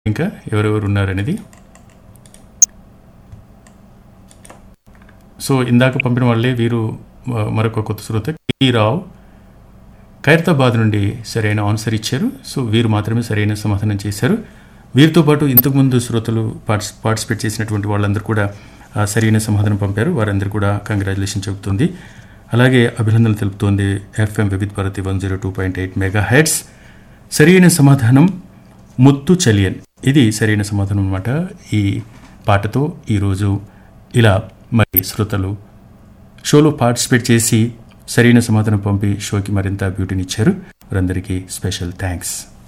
ఇంకా ఎవరెవరు ఉన్నారనేది సో ఇందాక పంపిన వాళ్ళే వీరు మ- మరొక కొత్త శ్రోత కి రావు ఖైరతాబాద్ నుండి సరైన ఆన్సర్ ఇచ్చారు సో వీరు మాత్రమే సరైన సమాధానం చేశారు వీరితో పాటు ఇంతకుముందు శ్రోతలు పార్టిస్ పార్టిసిపేట్ చేసినటువంటి వాళ్ళందరూ కూడా ఆ, సరైన సమాధానం పంపారు వారందరూ కూడా కంగ్రాచులేషన్ చెబుతుంది అలాగే అభినందనలు తెలుపుతోంది FM Vividh Bharati one zero two point eight mega heads సరైన సమాధానం ముత్తు చలియన్ ఇది సరైన సమాధానం అన్నమాట ఈ పాటతో ఈరోజు ఇలా మరి శ్రోతలు షోలో పార్టిసిపేట్ చేసి సరైన సమాధానం పంపి షోకి మరింత బ్యూటీని ఇచ్చారు వారందరికీ స్పెషల్ థ్యాంక్స్